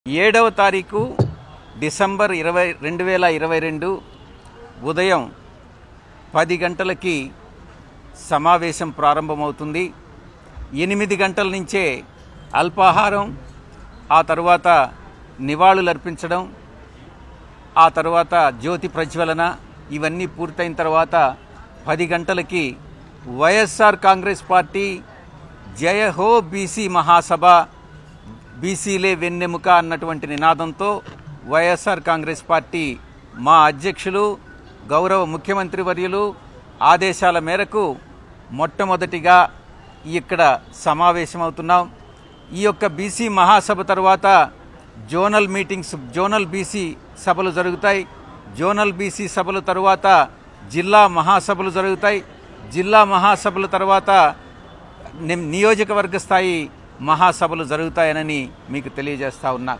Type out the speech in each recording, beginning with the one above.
ఏడవ తారీఖు డిసెంబర్ ఇరవై రెండు వేల ఇరవై రెండు ఉదయం పది గంటలకి సమావేశం ప్రారంభమవుతుంది ఎనిమిది గంటల నుంచే అల్పాహారం ఆ తరువాత నివాళులర్పించడం ఆ తర్వాత జ్యోతి ప్రజ్వలన ఇవన్నీ పూర్తయిన తర్వాత పది గంటలకి వైఎస్ఆర్ కాంగ్రెస్ పార్టీ జయ హో బీసీ మహాసభ బీసీలే వెన్నెముక అన్నటువంటి నినాదంతో వైఎస్ఆర్ కాంగ్రెస్ పార్టీ మా అధ్యక్షులు గౌరవ ముఖ్యమంత్రి వర్యులు ఆదేశాల మేరకు మొట్టమొదటిగా ఇక్కడ సమావేశమవుతున్నాం ఈ యొక్క బీసీ మహాసభ తర్వాత జోనల్ మీటింగ్స్ జోనల్ బీసీ సభలు జరుగుతాయి జోనల్ బీసీ సభల తరువాత జిల్లా మహాసభలు జరుగుతాయి జిల్లా మహాసభల తర్వాత ని- నియోజకవర్గ స్థాయి మహాసభలు జరుగుతాయనని మీకు తెలియజేస్తా ఉన్నా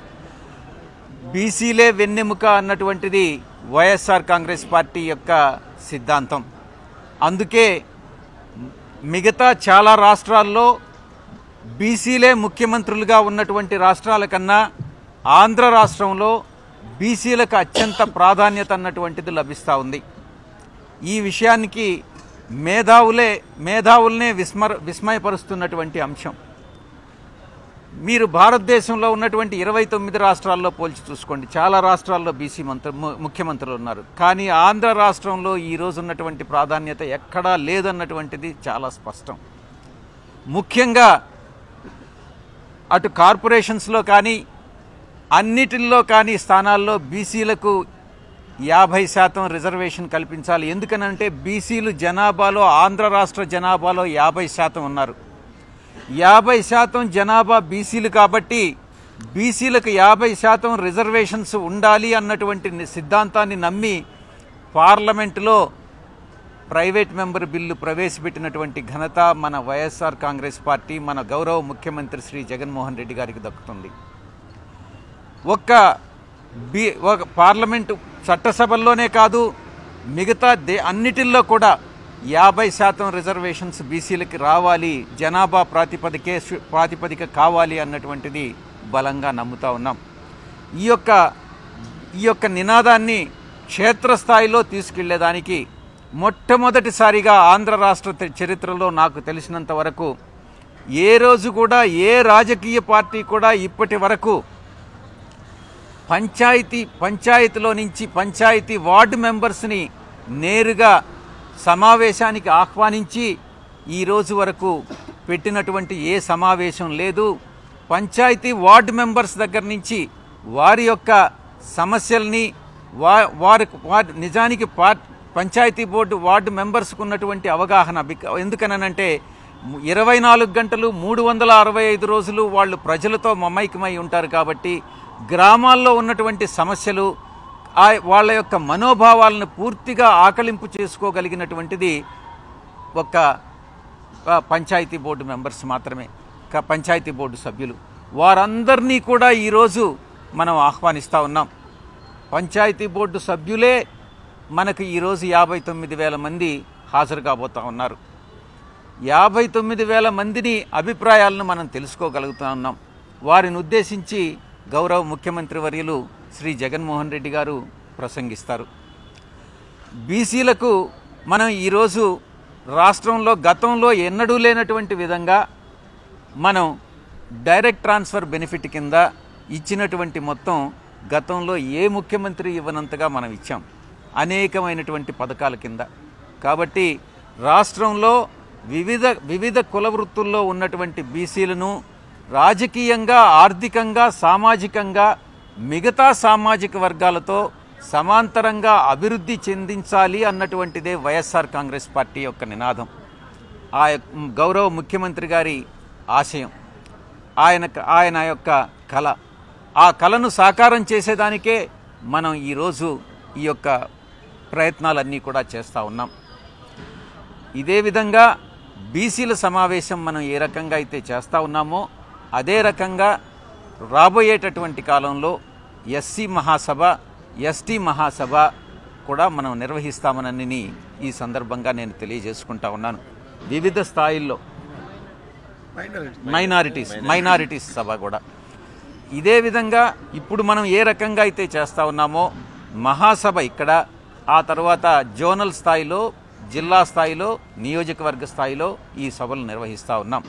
బీసీలే వెన్నెముక అన్నటువంటిది వైఎస్ఆర్ కాంగ్రెస్ పార్టీ యొక్క సిద్ధాంతం అందుకే మిగతా చాలా రాష్ట్రాల్లో బీసీలే ముఖ్యమంత్రులుగా ఉన్నటువంటి రాష్ట్రాల కన్నా ఆంధ్ర రాష్ట్రంలో బీసీలకు అత్యంత ప్రాధాన్యత అన్నటువంటిది లభిస్తూ ఉంది ఈ విషయానికి మేధావులే మేధావులనే విస్మర విస్మయపరుస్తున్నటువంటి అంశం మీరు భారతదేశంలో ఉన్నటువంటి ఇరవై తొమ్మిది రాష్ట్రాల్లో పోల్చి చూసుకోండి చాలా రాష్ట్రాల్లో బీసీ మంత్రి ము- ముఖ్యమంత్రులు ఉన్నారు కానీ ఆంధ్ర రాష్ట్రంలో ఈ రోజు ఉన్నటువంటి ప్రాధాన్యత ఎక్కడా లేదన్నటువంటిది చాలా స్పష్టం ముఖ్యంగా అటు కార్పొరేషన్స్లో కానీ అన్నిటిల్లో కానీ స్థానాల్లో బీసీలకు యాభై శాతం రిజర్వేషన్ కల్పించాలి ఎందుకనంటే బీసీలు జనాభాలో ఆంధ్ర రాష్ట్ర జనాభాలో యాభై శాతం ఉన్నారు యాభై శాతం జనాభా బీసీలు కాబట్టి బీసీలకు యాభై శాతం రిజర్వేషన్స్ ఉండాలి అన్నటువంటి ని- సిద్ధాంతాన్ని నమ్మి పార్లమెంటులో ప్రైవేట్ మెంబర్ బిల్లు ప్రవేశపెట్టినటువంటి ఘనత మన వైఎస్ఆర్ కాంగ్రెస్ పార్టీ మన గౌరవ ముఖ్యమంత్రి శ్రీ జగన్మోహన్ రెడ్డి గారికి దక్కుతుంది ఒక్క బి ఒక పార్లమెంటు చట్టసభల్లోనే కాదు మిగతా దే అన్నిటిల్లో కూడా యాభై శాతం రిజర్వేషన్స్ బీసీలకి రావాలి జనాభా ప్రాతిపదికే ప్రాతిపదిక కావాలి అన్నటువంటిది బలంగా నమ్ముతా ఉన్నాం ఈ యొక్క ఈ యొక్క నినాదాన్ని క్షేత్రస్థాయిలో తీసుకెళ్లేదానికి మొట్టమొదటిసారిగా ఆంధ్ర రాష్ట్ర తె- చరిత్రలో నాకు తెలిసినంత వరకు ఏ రోజు కూడా ఏ రాజకీయ పార్టీ కూడా ఇప్పటి వరకు పంచాయతీ పంచాయతీలో నుంచి పంచాయతీ వార్డు మెంబర్స్ని నేరుగా సమావేశానికి ఆహ్వానించి ఈ రోజు వరకు పెట్టినటువంటి ఏ సమావేశం లేదు పంచాయతీ వార్డు మెంబర్స్ దగ్గర నుంచి వారి యొక్క సమస్యల్ని వా వారి వారి నిజానికి పా- పంచాయతీ బోర్డు వార్డు మెంబర్స్కు ఉన్నటువంటి అవగాహన బిక- ఎందుకనంటే ఇరవై నాలుగు గంటలు మూడు వందల అరవై ఐదు రోజులు వాళ్ళు ప్రజలతో మమైకమై ఉంటారు కాబట్టి గ్రామాల్లో ఉన్నటువంటి సమస్యలు ఆ వాళ్ళ యొక్క మనోభావాలను పూర్తిగా ఆకలింపు చేసుకోగలిగినటువంటిది ఒక ఆ, పంచాయతీ బోర్డు మెంబర్స్ మాత్రమే క- పంచాయతీ బోర్డు సభ్యులు వారందరినీ కూడా ఈరోజు మనం ఆహ్వానిస్తూ ఉన్నాం పంచాయతీ బోర్డు సభ్యులే మనకు ఈరోజు యాభై తొమ్మిది వేల మంది హాజరు కాబోతా ఉన్నారు యాభై తొమ్మిది వేల మందిని అభిప్రాయాలను మనం తెలుసుకోగలుగుతా ఉన్నాం వారిని ఉద్దేశించి గౌరవ ముఖ్యమంత్రి వర్యులు శ్రీ జగన్మోహన్ రెడ్డి గారు ప్రసంగిస్తారు బీసీలకు మనం ఈరోజు రాష్ట్రంలో గతంలో ఎన్నడూ లేనటువంటి విధంగా మనం డైరెక్ట్ ట్రాన్స్ఫర్ బెనిఫిట్ కింద ఇచ్చినటువంటి మొత్తం గతంలో ఏ ముఖ్యమంత్రి ఇవ్వనంతగా మనం ఇచ్చాం అనేకమైనటువంటి పథకాల కింద కాబట్టి రాష్ట్రంలో వివిధ వివిధ కుల వృత్తుల్లో ఉన్నటువంటి బీసీలను రాజకీయంగా ఆర్థికంగా సామాజికంగా మిగతా సామాజిక వర్గాలతో సమాంతరంగా అభివృద్ధి చెందించాలి అన్నటువంటిదే వైఎస్ఆర్ కాంగ్రెస్ పార్టీ యొక్క నినాదం ఆ యొక్క గౌరవ ముఖ్యమంత్రి గారి ఆశయం ఆయన ఆయన యొక్క కళ ఆ కళను సాకారం చేసేదానికే మనం ఈరోజు ఈ యొక్క ప్రయత్నాలన్నీ కూడా చేస్తూ ఉన్నాం ఇదే విధంగా బీసీల సమావేశం మనం ఏ రకంగా అయితే చేస్తూ ఉన్నామో అదే రకంగా రాబోయేటటువంటి కాలంలో ఎస్సీ మహాసభ ఎస్టీ మహాసభ కూడా మనం నిర్వహిస్తామనని ఈ సందర్భంగా నేను తెలియజేసుకుంటా ఉన్నాను వివిధ స్థాయిల్లో మైనారిటీస్ మైనారిటీస్ సభ కూడా ఇదే విధంగా ఇప్పుడు మనం ఏ రకంగా అయితే చేస్తా ఉన్నామో మహాసభ ఇక్కడ ఆ తర్వాత జోనల్ స్థాయిలో జిల్లా స్థాయిలో నియోజకవర్గ స్థాయిలో ఈ సభలు నిర్వహిస్తూ ఉన్నాం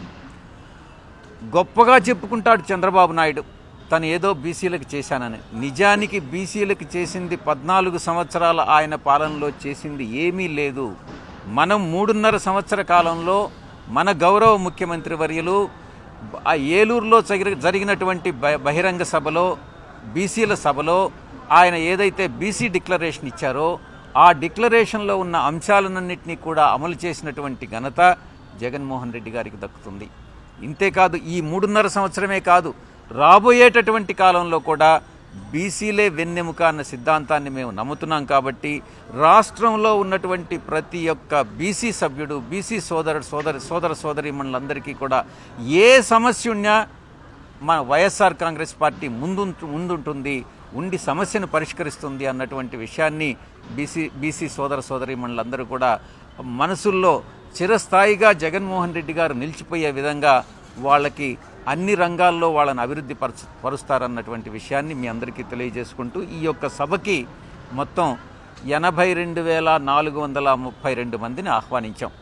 గొప్పగా చెప్పుకుంటాడు చంద్రబాబు నాయుడు తను ఏదో బీసీలకు చేశానని నిజానికి బీసీలకు చేసింది పద్నాలుగు సంవత్సరాల ఆయన పాలనలో చేసింది ఏమీ లేదు మనం మూడున్నర సంవత్సర కాలంలో మన గౌరవ ముఖ్యమంత్రి వర్యులు ఆ ఏలూరులో జరి- జరిగినటువంటి బ- బహిరంగ సభలో బీసీల సభలో ఆయన ఏదైతే బీసీ డిక్లరేషన్ ఇచ్చారో ఆ డిక్లరేషన్లో ఉన్న అంశాలన్నింటినీ కూడా అమలు చేసినటువంటి ఘనత జగన్మోహన్ రెడ్డి గారికి దక్కుతుంది ఇంతేకాదు ఈ మూడున్నర సంవత్సరమే కాదు రాబోయేటటువంటి కాలంలో కూడా బీసీలే వెన్నెముక అన్న సిద్ధాంతాన్ని మేము నమ్ముతున్నాం కాబట్టి రాష్ట్రంలో ఉన్నటువంటి ప్రతి ఒక్క బీసీ సభ్యుడు బీసీ సోదర సోదరి సోదర సోదరీమణులందరికీ కూడా ఏ సమస్య ఉన్నా మన వైఎస్ఆర్ కాంగ్రెస్ పార్టీ ముందు ముందుంటుంది ఉండి సమస్యను పరిష్కరిస్తుంది అన్నటువంటి విషయాన్ని బీసీ బీసీ సోదర సోదరీమణులందరూ కూడా మనసుల్లో చిరస్థాయిగా జగన్మోహన్ రెడ్డి గారు నిలిచిపోయే విధంగా వాళ్ళకి అన్ని రంగాల్లో వాళ్ళని అభివృద్ధి పరచ పరుస్తారన్నటువంటి విషయాన్ని మీ అందరికీ తెలియజేసుకుంటూ ఈ యొక్క సభకి మొత్తం ఎనభై రెండు వేల నాలుగు వందల ముప్పై రెండు మందిని ఆహ్వానించాం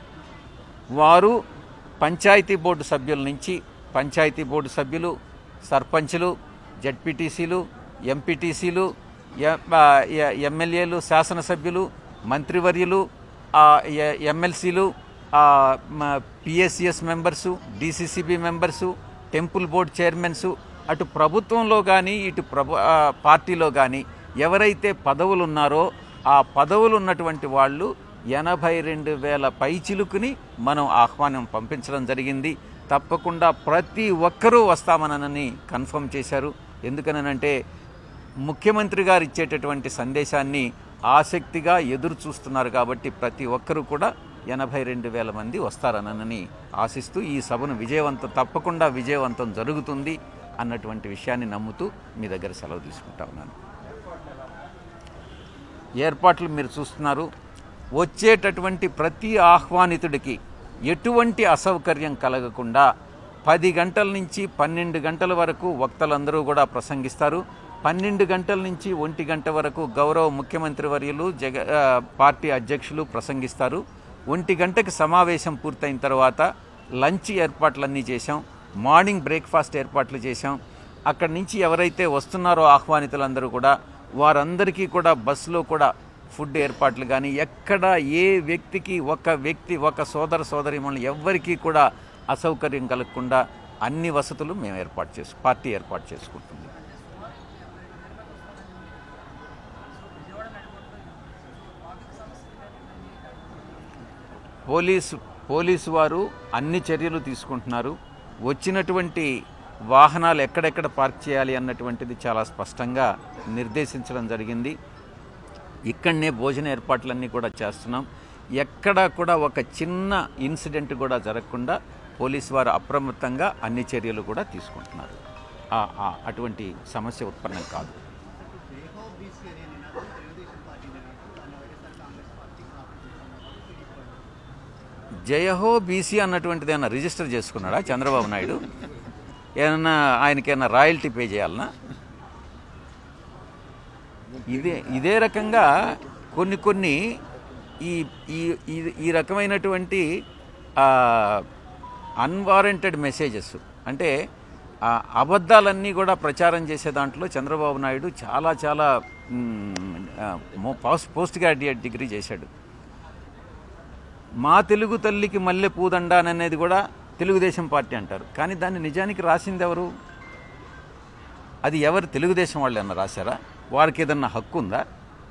వారు పంచాయతీ బోర్డు సభ్యుల నుంచి పంచాయతీ బోర్డు సభ్యులు సర్పంచులు జడ్పీటీసీలు ఎంపీటీసీలు ఎమ్మెల్యేలు శాసనసభ్యులు మంత్రివర్యులు ఆ, ఎ- ఎమ్మెల్సీలు PSCS members DCCB members temple board chairmans అటు ప్రభుత్వంలో కానీ ఇటు ప్రభు ఆ, పార్టీలో కానీ ఎవరైతే పదవులు ఉన్నారో ఆ పదవులు ఉన్నటువంటి వాళ్ళు ఎనభై రెండు వేల పైచిలుకుని మనం ఆహ్వానం పంపించడం జరిగింది తప్పకుండా ప్రతి ఒక్కరూ వస్తామనని కన్ఫర్మ్ చేశారు ఎందుకనంటే ముఖ్యమంత్రి గారు ఇచ్చేటటువంటి సందేశాన్ని ఆసక్తిగా ఎదురు చూస్తున్నారు కాబట్టి ప్రతి ఒక్కరూ కూడా ఎనభై రెండు వేల మంది వస్తారనని ఆశిస్తూ ఈ సభను విజయవంతం తప్పకుండా విజయవంతం జరుగుతుంది అన్నటువంటి విషయాన్ని నమ్ముతూ మీ దగ్గర సెలవు తీసుకుంటా ఉన్నాను ఏర్పాట్లు మీరు చూస్తున్నారు వచ్చేటటువంటి ప్రతి ఆహ్వానితుడికి ఎటువంటి అసౌకర్యం కలగకుండా పది గంటల నుంచి పన్నెండు గంటల వరకు వక్తలందరూ కూడా ప్రసంగిస్తారు పన్నెండు గంటల నుంచి ఒంటి గంట వరకు గౌరవ ముఖ్యమంత్రి వర్యులు జగ ఆ, పార్టీ అధ్యక్షులు ప్రసంగిస్తారు ఒంటి గంటకి సమావేశం పూర్తయిన తర్వాత లంచ్ ఏర్పాట్లన్నీ చేశాం మార్నింగ్ బ్రేక్ఫాస్ట్ ఏర్పాట్లు చేశాం అక్కడి నుంచి ఎవరైతే వస్తున్నారో ఆహ్వానితులందరూ కూడా వారందరికీ కూడా బస్సులో కూడా ఫుడ్ ఏర్పాట్లు కానీ ఎక్కడ ఏ వ్యక్తికి ఒక వ్యక్తి ఒక సోదర సోదరి ఎవ్వరికీ కూడా అసౌకర్యం కలగకుండా అన్ని వసతులు మేము ఏర్పాటు చేసు పార్టీ ఏర్పాటు చేసుకుంటుంది పోలీసు పోలీసు వారు అన్ని చర్యలు తీసుకుంటున్నారు వచ్చినటువంటి వాహనాలు ఎక్కడెక్కడ పార్క్ చేయాలి అన్నటువంటిది చాలా స్పష్టంగా నిర్దేశించడం జరిగింది ఇక్కడనే భోజన ఏర్పాట్లన్నీ కూడా చేస్తున్నాం ఎక్కడా కూడా ఒక చిన్న ఇన్సిడెంట్ కూడా జరగకుండా పోలీసు వారు అప్రమత్తంగా అన్ని చర్యలు కూడా తీసుకుంటున్నారు ఆ- ఆ అటువంటి సమస్య ఉత్పన్నం కాదు జయహో బీసీ అన్నటువంటిది ఏమన్నా రిజిస్టర్ చేసుకున్నాడా చంద్రబాబు నాయుడు ఏమన్నా ఆయనకేమన్నా రాయల్టీ పే చేయాలనా ఇదే ఇదే రకంగా కొన్ని కొన్ని ఈ ఈ ఈ- ఈ రకమైనటువంటి అన్వారెంటెడ్ మెసేజెస్ అంటే ఆ అబద్ధాలన్నీ కూడా ప్రచారం చేసే దాంట్లో చంద్రబాబు నాయుడు చాలా చాలా మ్, ఆ, మో- పోస్ట్ పోస్ట్ గ్రాడ్యుయేట్ డిగ్రీ చేశాడు మా తెలుగు తల్లికి మల్లె పూదండ అనేది కూడా తెలుగుదేశం పార్టీ అంటారు కానీ దాన్ని నిజానికి రాసింది ఎవరు అది ఎవరు తెలుగుదేశం వాళ్ళు ఏమన్నా రాశారా వారికి ఏదన్నా హక్కు ఉందా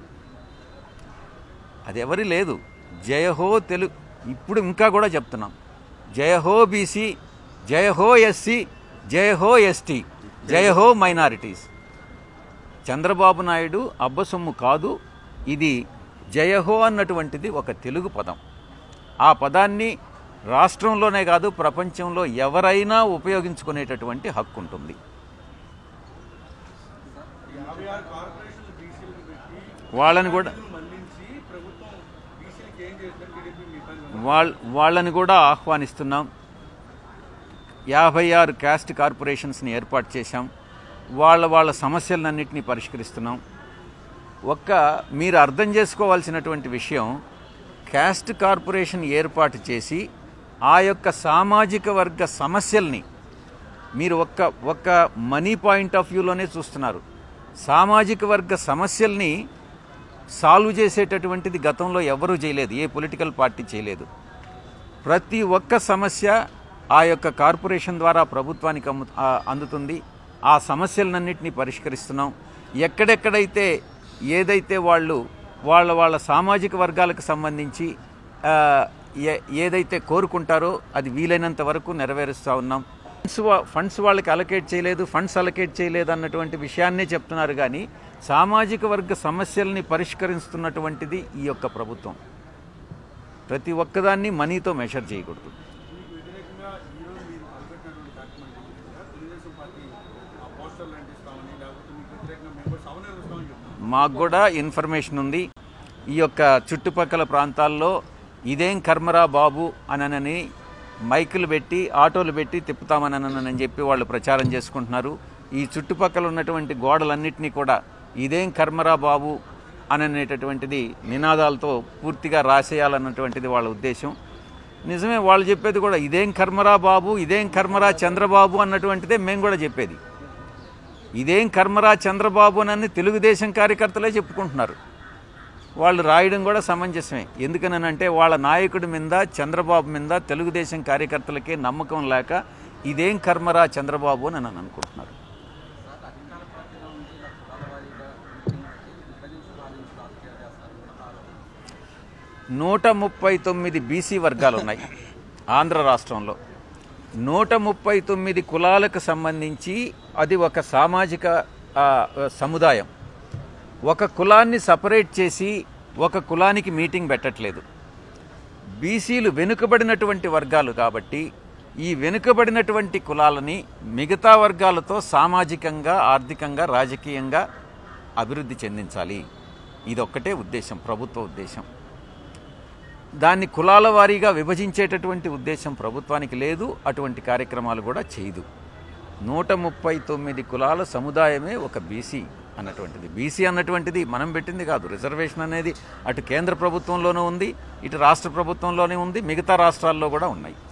అది ఎవరి లేదు జయహో తెలుగు ఇప్పుడు ఇంకా కూడా చెప్తున్నాం జయహో బీసీ జయహో ఎస్సీ జయహో ఎస్టీ జయహో మైనారిటీస్ చంద్రబాబు నాయుడు అబ్బసొమ్ము కాదు ఇది జయహో అన్నటువంటిది ఒక తెలుగు పదం ఆ పదాన్ని రాష్ట్రంలోనే కాదు ప్రపంచంలో ఎవరైనా ఉపయోగించుకునేటటువంటి హక్కు ఉంటుంది వాళ్ళని కూడా వాళ్ళ వాళ్ళని కూడా ఆహ్వానిస్తున్నాం యాభై ఆరు క్యాస్ట్ కార్పొరేషన్స్ని ఏర్పాటు చేశాం వాళ్ళ వాళ్ళ సమస్యలన్నింటినీ పరిష్కరిస్తున్నాం ఒక్క మీరు అర్థం చేసుకోవాల్సినటువంటి విషయం క్యాస్ట్ కార్పొరేషన్ ఏర్పాటు చేసి ఆ యొక్క సామాజిక వర్గ సమస్యల్ని మీరు ఒక్క ఒక్క మనీ పాయింట్ ఆఫ్ వ్యూలోనే చూస్తున్నారు సామాజిక వర్గ సమస్యల్ని సాల్వ్ చేసేటటువంటిది గతంలో ఎవరూ చేయలేదు ఏ పొలిటికల్ పార్టీ చేయలేదు ప్రతి ఒక్క సమస్య ఆ యొక్క కార్పొరేషన్ ద్వారా ప్రభుత్వానికి అమ్ము ఆ, అందుతుంది ఆ సమస్యలన్నింటినీ పరిష్కరిస్తున్నాం ఎక్కడెక్కడైతే ఏదైతే వాళ్ళు వాళ్ళ వాళ్ళ సామాజిక వర్గాలకు సంబంధించి ఆ, ఏ- ఏదైతే కోరుకుంటారో అది వీలైనంత వరకు నెరవేరుస్తూ ఉన్నాం ఫండ్స్ వా- ఫండ్స్ వాళ్ళకి అలకేట్ చేయలేదు ఫండ్స్ అలకేట్ చేయలేదు అన్నటువంటి విషయాన్నే చెప్తున్నారు కానీ సామాజిక వర్గ సమస్యల్ని పరిష్కరిస్తున్నటువంటిది ఈ యొక్క ప్రభుత్వం ప్రతి ఒక్కదాన్ని మనీతో మెషర్ చేయకూడదు మీకు వ్యతిరేకంగా ఈరోజు మీరు తలపెట్టినటువంటి కార్యక్రమానికి వ్యతిరేకంగా తెలుగుదేశం పార్టీ ఆ పోస్టర్లు అంటిస్తామని లేకపోతే మీకు వ్యతిరేకంగా మేము కూడా సభ నిర్వహిస్తామని చెప్తున్నాం మాకు కూడా ఇన్ఫర్మేషన్ ఉంది ఈ యొక్క చుట్టుపక్కల ప్రాంతాల్లో ఇదేం కర్మరా బాబు అనని మైకులు పెట్టి ఆటోలు పెట్టి తిప్పుతామనని చెప్పి వాళ్ళు ప్రచారం చేసుకుంటున్నారు ఈ చుట్టుపక్కల ఉన్నటువంటి గోడలన్నింటినీ కూడా ఇదేం కర్మరా బాబు అననేటటువంటిది నినాదాలతో పూర్తిగా రాసేయాలన్నటువంటిది వాళ్ళ ఉద్దేశం నిజమే వాళ్ళు చెప్పేది కూడా ఇదేం కర్మరా బాబు ఇదేం కర్మరా చంద్రబాబు అన్నటువంటిదే మేము కూడా చెప్పేది ఇదేం కర్మరా చంద్రబాబు అని తెలుగుదేశం కార్యకర్తలే చెప్పుకుంటున్నారు వాళ్ళు రాయడం కూడా సమంజసమే ఎందుకనంటే వాళ్ళ నాయకుడి మీద చంద్రబాబు మీద తెలుగుదేశం కార్యకర్తలకే నమ్మకం లేక ఇదేం కర్మరా చంద్రబాబు అని నన్ను అనుకుంటున్నారు నూట ముప్పై తొమ్మిది బీసీ వర్గాలు ఉన్నాయి ఆంధ్ర రాష్ట్రంలో నూట ముప్పై తొమ్మిది కులాలకు సంబంధించి అది ఒక సామాజిక ఆ, సముదాయం ఒక కులాన్ని సపరేట్ చేసి ఒక కులానికి మీటింగ్ పెట్టట్లేదు బీసీలు వెనుకబడినటువంటి వర్గాలు కాబట్టి ఈ వెనుకబడినటువంటి కులాలని మిగతా వర్గాలతో సామాజికంగా ఆర్థికంగా రాజకీయంగా అభివృద్ధి చెందించాలి ఇదొక్కటే ఉద్దేశం ప్రభుత్వ ఉద్దేశం దాన్ని కులాల వారీగా విభజించేటటువంటి ఉద్దేశం ప్రభుత్వానికి లేదు అటువంటి కార్యక్రమాలు కూడా చేయదు నూట ముప్పై తొమ్మిది కులాల సముదాయమే ఒక బీసీ అన్నటువంటిది బీసీ అన్నటువంటిది మనం పెట్టింది కాదు రిజర్వేషన్ అనేది అటు కేంద్ర ప్రభుత్వంలోనూ ఉంది ఇటు రాష్ట్ర ప్రభుత్వంలోనే ఉంది మిగతా రాష్ట్రాల్లో కూడా ఉన్నాయి